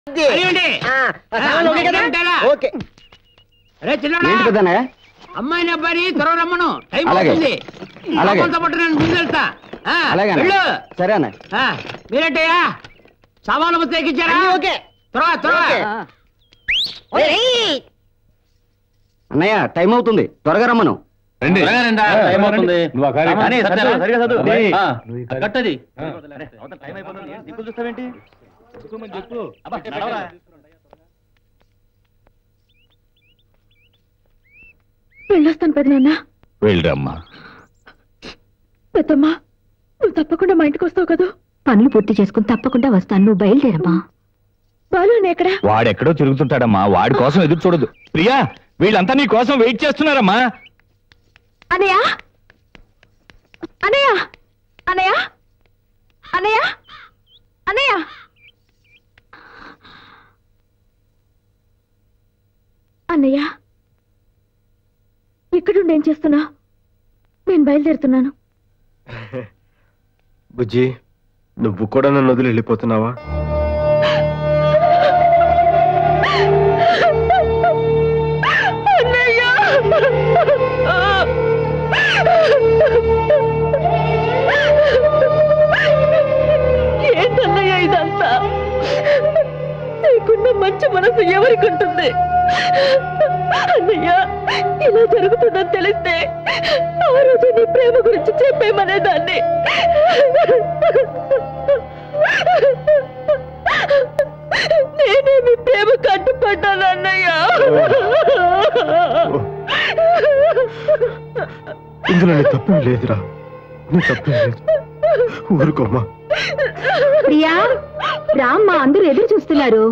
అడిగండి. ఆ, ఆ, సామాన్లు ఓకే కదా? ఉంటారా? ఓకే రే చిన్నోడా ఏంటి పెద్దన్నయ్య అమ్మాయిని అబ్బాయిని త్వరగా రమ్మను టైం అలాగే. అవుతుంది అలాగే. లోపలతో పాటు నేను ముందు వెళ్తా ఆ, అలాగే అన్న. వెళ్ళు సరే అన్న ఆ, మీరేంటయ్యా సామాన్లు మొత్తం ఎక్కించారా అన్నీ ఓకే త్వరగా త్వరగా ఓకే. ఒరేయ్! అన్నయ్య టైం అవుతుంది త్వరగా రమ్మను రండి టైం అవుతుంది నువ్వు ఆ కార్యం- కానీ సత్యారా? సరిగా చదువు. అదే. ఆ. నువ్వు ఈ కట్టది టైం అయిపోతుంది ఏంటి దిక్కులు చూస్తావేంటి అబ్బా, నడవరా. వెళ్ళొస్తాను పెదనాన్న వెళ్ళరమ్మా పెద్దమ్మా నువ్వు తప్పకుండా మా ఇంటికి వస్తావు కదా పనులు పూర్తి చేసుకుని తప్పకుండా వస్తాను నువ్వు బయలుదేరమ్మా బాలు ఎక్కడ వాడెక్కడో తిరుగుతుంటాడమ్మా వాడి కోసం ఎదురు చూడదు ప్రియా వీళ్ళంతా నీ కోసం వెయిట్ చేస్తున్నారమ్మా అనయ్య అనయ్య అనయ్య అనయ్య అనయ్య అన్నయ్య ఇక్కడుండి ఏం చేస్తున్నా నేను బయలుదేరుతున్నాను బుజ్జి నువ్వు కూడా నన్ను వదిలి వెళ్ళిపోతున్నావా ఏంటన్నయ్య ఇదంతా నీకున్న మంచి మనసు ఎవరికి ఉంటుంది అన్నయ్య ఇలా జరుగుతుందని తెలిస్తే ఆ రోజు నీ ప్రేమ గురించి చెప్పేమనేదాన్ని నేనే మీ ప్రేమ కట్టుపడ్డాను అన్నయ్య ఇందులో నీ తప్పేం లేదురా నీ తప్పేం లేదు ఊరుకోమ్మా ప్రియా రామ్మా అందరూ ఎదురు చూస్తున్నారు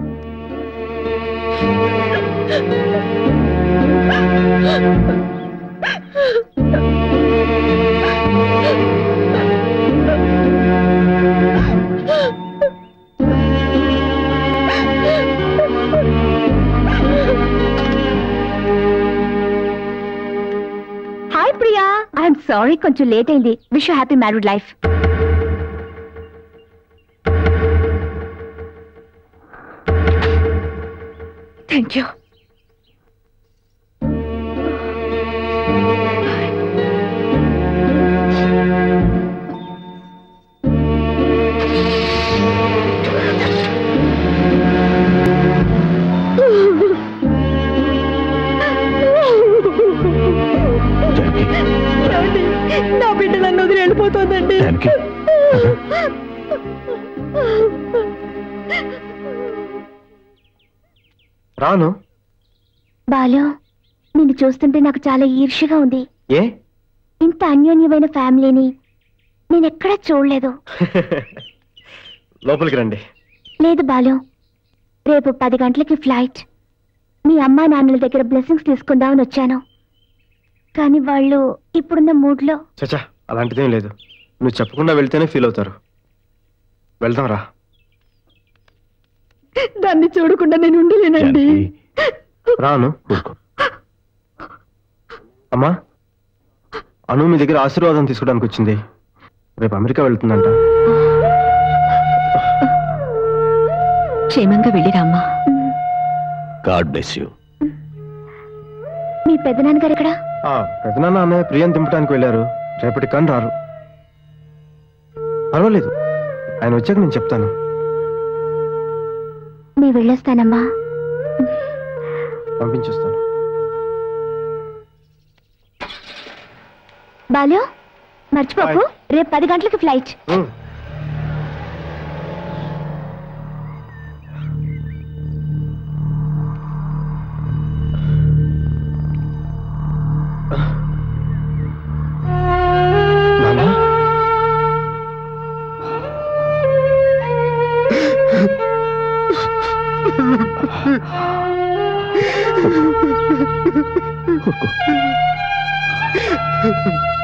హాయ్ ప్రియా ఐఎమ్ సారీ కొంచెం లేట్ అయింది wish happy married life thank you నా బిడ్డ నన్ను వదిలి వెళ్ళిపోతుందండి జానకి. రాను బాలు నిన్ను చూస్తుంటే నాకు చాలా ఈర్ష్యగా ఉంది ఏ ఇంత అన్యోన్యమైన ఫ్యామిలీని నేను ఎక్కడా చూడలేదు లోపలికి రండి లేదు బాలు రేపు పది గంటలకి ఫ్లైట్ మీ అమ్మా నాన్నల దగ్గర బ్లెస్సింగ్స్ తీసుకుందామని వచ్చాను కానీ వాళ్ళు ఇప్పుడున్న మూడ్లో చచా అలాంటిదేం లేదు నువ్వు చెప్పకుండా వెళ్తేనే ఫీల్ అవుతారు వెళ్దాం రా దాన్ని చూడకుండా నేను ఉండలేనండి జానకి, రాను ఊరుకో. అమ్మా అను మీ దగ్గర ఆశీర్వాదం తీసుకోవడానికి వచ్చింది రేపు అమెరికా వెళ్తుందంట క్షేమంగా వెళ్ళిరామ్మా గాడ్ బ్లెస్ యూ మీ పెద్దనాన్నగారు ఎక్కడ ఆ, పెదనాన్న అన్నయ్య ప్రియం దింపడానికి వెళ్ళారు రేపటి కన్ రారు పర్వాలేదు ఆయన వచ్చాక నేను చెప్తాను నేను వెళ్ళొస్తానమ్మా పంపించేస్తాను బాలు మర్చిపోకు రేపు పది గంటలకి ఫ్లైట్ ఉమ్. నాన్న ఊరుకో.